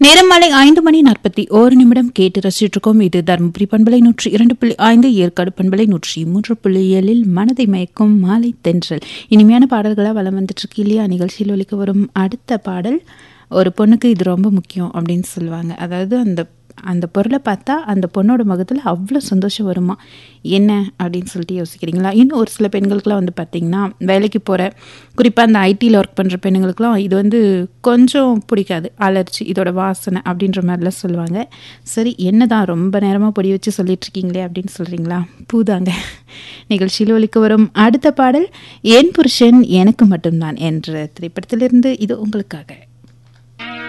நேரம் மாலை ஐந்து மணி நாற்பத்தி ஓரு நிமிடம் கேட்டு ரசிச்சுட்டு இருக்கோம் இது தருமபுரி பண்பலை நூற்றி இரண்டு புள்ளி ஐந்து ஏற்காடு பண்பலை நூற்றி மூன்று புள்ளி ஏழில் மனதை மயக்கும் மாலை தென்றல் இனிமையான பாடல்களாக வளம் வந்துட்டு இருக்கு இல்லையா நிகழ்ச்சியில் ஒலிக்க வரும் அடுத்த பாடல் ஒரு பொண்ணுக்கு இது ரொம்ப முக்கியம் அப்படின்னு சொல்லுவாங்க அதாவது அந்த அந்த பொருளை பார்த்தா அந்த பொண்ணோட முகத்தில் அவ்வளோ சந்தோஷம் வருமா என்ன அப்படின்னு சொல்லிட்டு யோசிக்கிறீங்களா இன்னும் ஒரு சில பெண்களுக்குலாம் வந்து பார்த்திங்கன்னா வேலைக்கு போகிற குறிப்பாக அந்த ஐடியில் ஒர்க் பண்ணுற பெண்களுக்குலாம் இது வந்து கொஞ்சம் பிடிக்காது அலர்ஜி இதோட வாசனை அப்படின்ற மாதிரிலாம் சொல்லுவாங்க சரி என்ன தான் ரொம்ப நேரமாக பொடி வச்சு சொல்லிட்டு இருக்கீங்களே அப்படின்னு சொல்கிறீங்களா பூதாங்க நிகழ்ச்சியில் ஒலிக்க வரும் அடுத்த பாடல் என் புருஷன் எனக்கு மட்டும்தான் என்ற திரைப்படத்திலிருந்து இது உங்களுக்காக